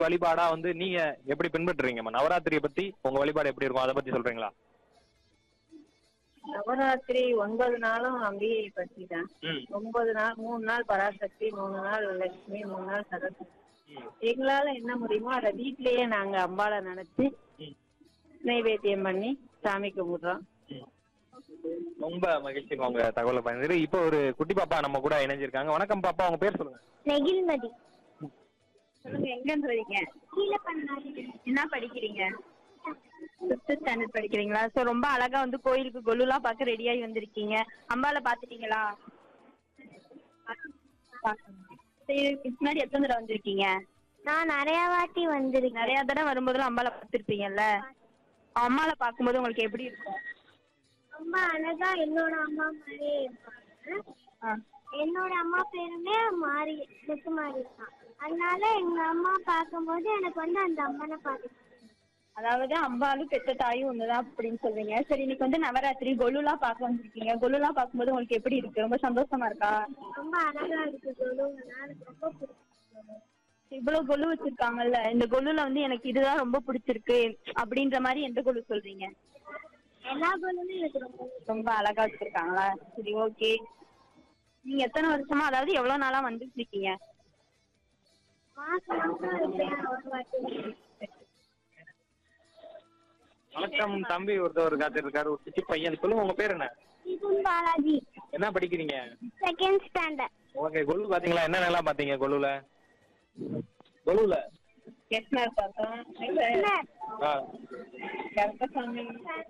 வழிபாடா வந்து நீங்க எப்படி பின்பற்றுறீங்கம்மா நவராத்திரியை பத்தி உங்க வழிபாடு எப்படி இருக்கும் அதை பத்தி சொல்றீங்களா நவராத்திரி ஒன்பது நாளும் அம்பிகையை பற்றி தான் ம் ஒன்பது நாள் மூணு நாள் பராசக்தி மூணு நாள் லட்சுமி மூணு நாள் சரஸ்வதி ம். எங்களால என்ன முடியுமோ அதை வீட்லயே நாங்க அம்பாளை நினைச்சு ம். நைவேத்தியம் பண்ணி சாமி கும்பிடுறோம் ரொம்ப மகிழ்ச்சி உங்க தகவலை பயந்து இப்போ ஒரு குட்டி பாப்பா நம்ம கூட இணைஞ்சிருக்காங்க வணக்கம் பாப்பா உங்க பேர் சொல்லுங்க நெகிழ்மதி சொல்லுங்க எங்க இருந்து வரீங்க கீழே பண்ணாடி என்ன படிக்கிறீங்க ஃபிஃப்த் ஸ்டாண்டர்ட் படிக்கிறீங்களா ஸோ ரொம்ப அழகா வந்து கோயிலுக்கு கொலுலாம் பார்க்க ரெடியாகி வந்திருக்கீங்க அம்பால பாத்துட்டீங்களா சரி, இதுக்கு முன்னாடி எத்தனை தடவை வந்திருக்கீங்க நான் நிறைய வாட்டி வந்திருக்கேன் நிறைய தடவை வரும்போதெல்லாம் அம்பால பார்த்துருப்பீங்கல்ல அம்மால பார்க்கும்போது உங்களுக்கு எப்படி இருக்கும் ரொம்ப அழகா என்னோட அம்மா மாதிரியே இருப்பாங்க என்னோட அம்மா பேருமே மாறி முத்துமாரி தான் அதனால எங்க அம்மா பார்க்கும்போது எனக்கு வந்து அந்த அம்மனை பார்த்து அதாவது அம்பாலும் பெற்ற தாயும் ஒண்ணுதான் அப்படின்னு சொல்றீங்க சரி இன்னைக்கு வந்து நவராத்திரி கொலுலாம் பார்க்க வந்திருக்கீங்க கொலுலாம் பார்க்கும்போது உங்களுக்கு எப்படி இருக்கு ரொம்ப சந்தோஷமா இருக்கா ரொம்ப அழகா இருக்கு சொல்லுங்கன்னா எனக்கு ரொம்ப பிடிக்கும் இவ்வளவு கொலு வச்சிருக்காங்கல்ல இந்த கொலுல வந்து எனக்கு இதுதான் ரொம்ப பிடிச்சிருக்கு அப்படின்ற மாதிரி எந்த கொலு சொல்றீங்க எல்லா பொருளுமே எனக்கு ரொம்ப ரொம்ப அழகா வச்சிருக்காங்களா சரி ஓகே நீங்க எத்தனை வருஷமா அதாவது எவ்வளவு நாளா வந்துட்டு இருக்கீங்க மாசம் மாசம் இருப்பேன் ஒரு வாட்டி வணக்கம் தம்பி ஒருத்தவர் காத்திருக்காரு ஒரு சிச்சி பையன் சொல்லுங்க உங்க பேர் என்ன இதுவும் பாலாஜி என்ன படிக்கிறீங்க செகண்ட் ஸ்டாண்டர்ட் ஓகே கொலு பாத்தீங்களா என்ன நல்லா பாத்தீங்க கொலுல கொலுல கிருஷ்ணர் பார்த்தோம் ஆ கருப்பசாமி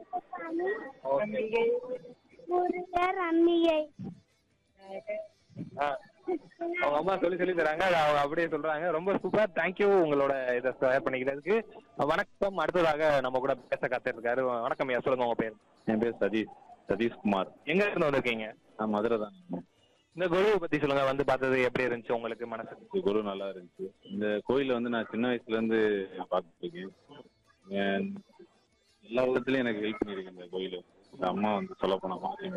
ஓகே முருகர் அம்மிகை ஆ அவங்க அம்மா சொல்லி சொல்லி தராங்க அதை அவங்க அப்படியே சொல்றாங்க ரொம்ப சூப்பர் தேங்க்யூ உங்களோட இதை ஷேர் பண்ணிக்கிறதுக்கு வணக்கம் அடுத்ததாக நம்ம கூட பேச காத்திருக்காரு வணக்கம் ஐயா சொல்லுங்க உங்க பேர் என் பேர் சதீஷ் சதீஷ்குமார் எங்க இருந்து வந்திருக்கீங்க நான் மதுரை தான் இந்த குருவை பத்தி சொல்லுங்க வந்து பார்த்தது எப்படி இருந்துச்சு உங்களுக்கு மனசுக்கு இந்த குரு நல்லா இருந்துச்சு இந்த கோயிலை வந்து நான் சின்ன வயசுல இருந்து பார்த்துட்டு இருக்கேன் என் எல்லா விதத்துலயும் எனக்கு ஹெல்ப் பண்ணியிருக்கு இந்த கோயில் இந்த அம்மா வந்து சொல்ல போனா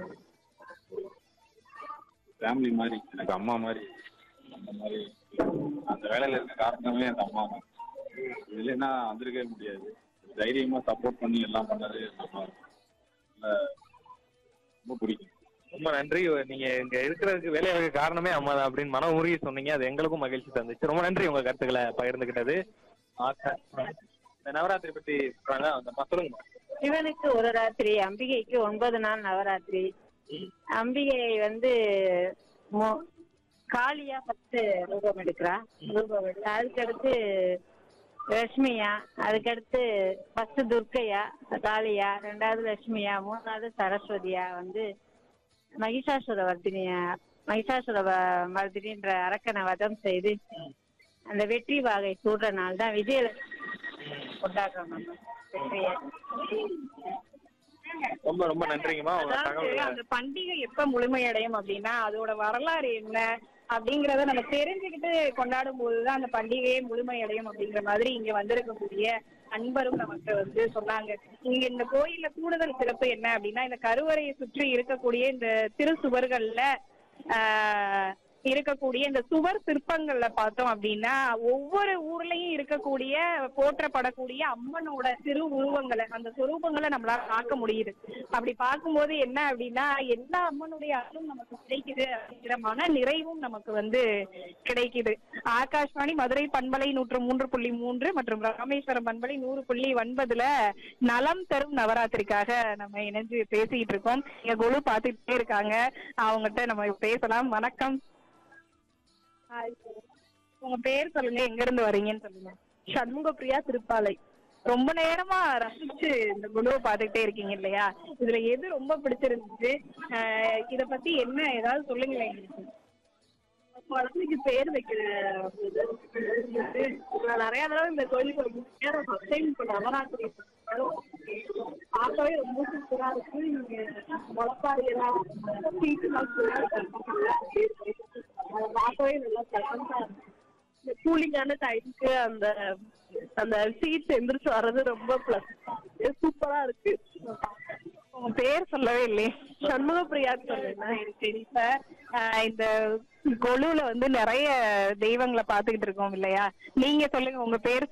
ஃபேமிலி மாதிரி எனக்கு அம்மா மாதிரி அந்த மாதிரி அந்த வேலையில இருக்க காரணமே அந்த அம்மா தான் இல்லைன்னா வந்திருக்கவே முடியாது தைரியமா சப்போர்ட் பண்ணி எல்லாம் பண்ணது அந்த அம்மா தான். அதனால ரொம்ப பிடிக்கும் ரொம்ப நன்றி நீங்க இங்க இருக்கிறதுக்கு வேலையாக காரணமே அம்மா தான் அப்படின்னு மன உருகி சொன்னீங்க அது எங்களுக்கும் மகிழ்ச்சி தந்துச்சு ரொம்ப நன்றி உங்க கருத்துக்களை பகிர்ந்துகிட்டது ஆக்கா. இந்த நவராத்திரி பத்தி சொல்றாங்க அந்த அம்மா சொல்லுங்க சிவனுக்கு ஒரு ராத்திரி அம்பிகைக்கு ஒன்பது நாள் நவராத்திரி அம்பிகை வந்து மொ- காளியா ஃபர்ஸ்ட் ரூபம் எடுக்கிறா ரூபம் எடுத்து அதுக்கடுத்து லட்சுமியா அதுக்கடுத்து ஃபர்ஸ்ட் துர்க்கையா காளியா ரெண்டாவது லட்சுமியா மூணாவது சரஸ்வதியா வந்து மகிஷாசுர வர்தினியா மகிஷாசுர வ- மர்தினின்ற அரக்கனை வதம் செய்து அந்த வெற்றி வாகை சூடுற நாள் தான் விஜயலட்சுமி கொண்டாடுறோம் நம்ம வெற்றியை ரொம்ப ரொம்ப நன்றிங்கம்மா உங்க அதாவது தகவல் அந்த பண்டிகை எப்ப முழுமையடையும் அப்படின்னா அதோட வரலாறு என்ன அப்படிங்கறத நம்ம தெரிஞ்சுக்கிட்டு கொண்டாடும் போதுதான் அந்த பண்டிகையே முழுமையடையும் அப்படிங்கிற மாதிரி இங்க வந்திருக்கக்கூடிய அன்பரும் நமக்கு வந்து சொன்னாங்க இங்க இந்த கோயில்ல கூடுதல் சிறப்பு என்ன அப்படின்னா இந்த கருவறையை சுற்றி இருக்கக்கூடிய இந்த திரு சுவர்கள்ல ஆஹ் இருக்கக்கூடிய இந்த சுவர் சிற்பங்கள்ல பார்த்தோம் அப்படின்னா ஒவ்வொரு ஊர்லயும் இருக்கக்கூடிய போற்றப்படக்கூடிய அம்மனோட திரு உருவங்களை அந்த சுரூபங்களை நம்மளால பார்க்க முடியுது அப்படி பார்க்கும்போது என்ன அப்படின்னா எல்லா அம்மனுடைய அருளும் நமக்கு கிடைக்குது அப்படிங்கிற மன நிறைவும் நமக்கு வந்து கிடைக்குது ஆகாஷ்வாணி மதுரை பண்பலை நூற்று மூன்று புள்ளி மூன்று மற்றும் ராமேஸ்வரம் பண்பலை நூறு புள்ளி ஒன்பதுல நலம் தரும் நவராத்திரிக்காக நம்ம இணைஞ்சு பேசிட்டு இருக்கோம் இங்க குழு பார்த்துட்டே இருக்காங்க அவங்ககிட்ட நம்ம பேசலாம் வணக்கம் Hi. உங்க பேர் சொல்லுங்க எங்க இருந்து வரீங்கன்னு சொல்லுங்க சண்முக பிரியா திருப்பாலை ரொம்ப நேரமா ரசிச்சு இந்த குழுவை பார்த்துக்கிட்டே இருக்கீங்க இல்லையா இதுல எது ரொம்ப பிடிச்சிருந்துச்சு ஆஹ் இத பத்தி என்ன ஏதாவது சொல்லுங்களேன் எங்களுக்கு குழந்தைக்கு பேர் வைக்கிற நான் நிறைய தடவை இந்த கோயிலுக்கு ரொம்ப நேரம் ஃபர்ஸ்ட் டைம் இப்போ நவராத்திரி பார்க்கவே ரொம்ப சூப்பரா இருக்கு இங்க முளப்பாரி எல்லாம் சீட்டு அதை பார்க்கவே நல்லா பிளசண்டா இருக்கு இந்த கூலிங்கான டைமுக்கு அந்த அந்த சீட்ஸ் எந்திரிச்சு வர்றது ரொம்ப பிளஸ் சூப்பரா இருக்கு உங்க பேர் சொல்லவே இல்லையே சண்முகப்பிரியா சொல்லுங்க சரி சார் இந்த கொலுல வந்து நிறைய தெய்வங்களை பாத்துக்கிட்டு இருக்கோம் இல்லையா நீங்க சொல்லுங்க உங்க பேர்